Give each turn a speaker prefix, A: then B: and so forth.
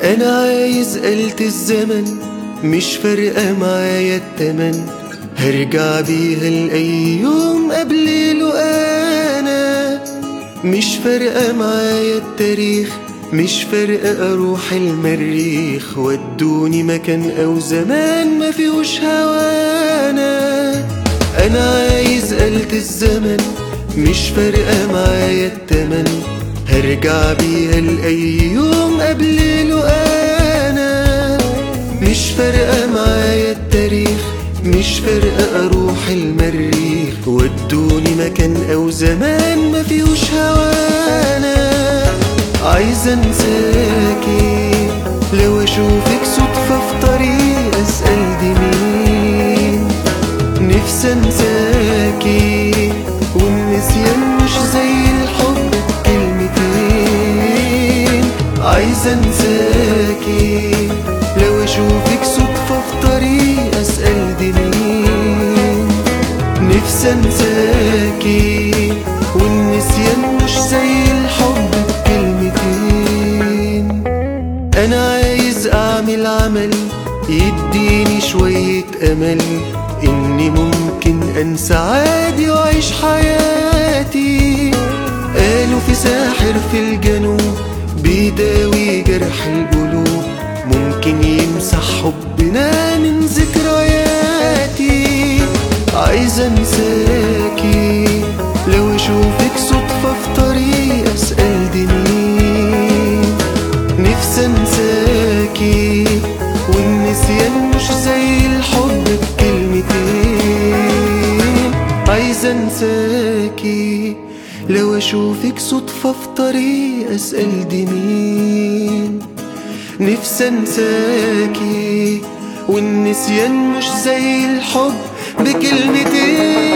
A: انا عايز آلة الزمن مش فارقة معايا التمن هرجع بيها لأي يوم قبل له انا مش فارقة معايا التاريخ مش فارقة اروح المريخ ودوني مكان او زمان ما فيهوش هوانا انا عايز آلة الزمن مش فارقة معايا التمن هرجع بيها لأي يوم قبل له انا مش فارقة معايا التاريخ مش فارقة اروح المريخ ودوني مكان او زمان ما فيهوش هوانا عايز انساكي لو اشوفك صدفة في طريق اسأل دي مين نفسي انساكي والنسيان مش زي الحب بكلمتين عايز انساكي لو اشوفك صدفة في طريق اسأل دي مين نفسي انساكي والنسيان مش زي الحب بكلمتين انا عايز اعمل عمل يديني شوية امل اني ممكن انسى عادي واعيش حياتي قالوا في ساحر في الجنوب بيداوي جرح القلوب ممكن يمسح حبنا من ذكرياتي عايز انساكي لو اشوفك صدفة في طريق اسأل دي مين نفسي انساكي والنسيان مش زي الحب بكلمتين عايز انساكي لو اشوفك صدفة في طريق اسأل دي مين نفسي انساكي والنسيان مش زي الحب بكلمتين